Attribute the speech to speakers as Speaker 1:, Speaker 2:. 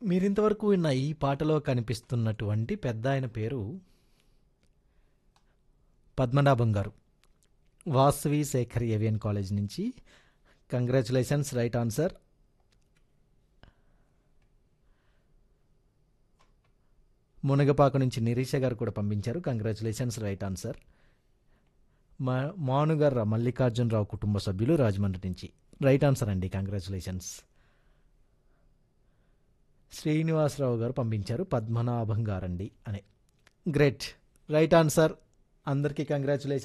Speaker 1: మీరింతవరకు విన్న ఈ పాటలో కనిపిస్తున్నటువంటి పెద్ద ఆయన పేరు పద్మనాభం గారు వాసవి శేఖర్ ఏవియన్ కాలేజ్ నుంచి కంగ్రాచులేషన్స్ రైట్ ఆన్సర్ మునగపాక నుంచి నిరీష గారు కూడా పంపించారు కంగ్రాచులేషన్స్ రైట్ ఆన్సర్ మా మానుగారు మల్లికార్జునరావు కుటుంబ సభ్యులు రాజమండ్రి నుంచి రైట్ ఆన్సర్ అండి కంగ్రాచులేషన్స్ శ్రీనివాసరావు గారు పంపించారు పద్మనాభం గారండి అని గ్రేట్ రైట్ ఆన్సర్ అందరికీ కంగ్రాచులేషన్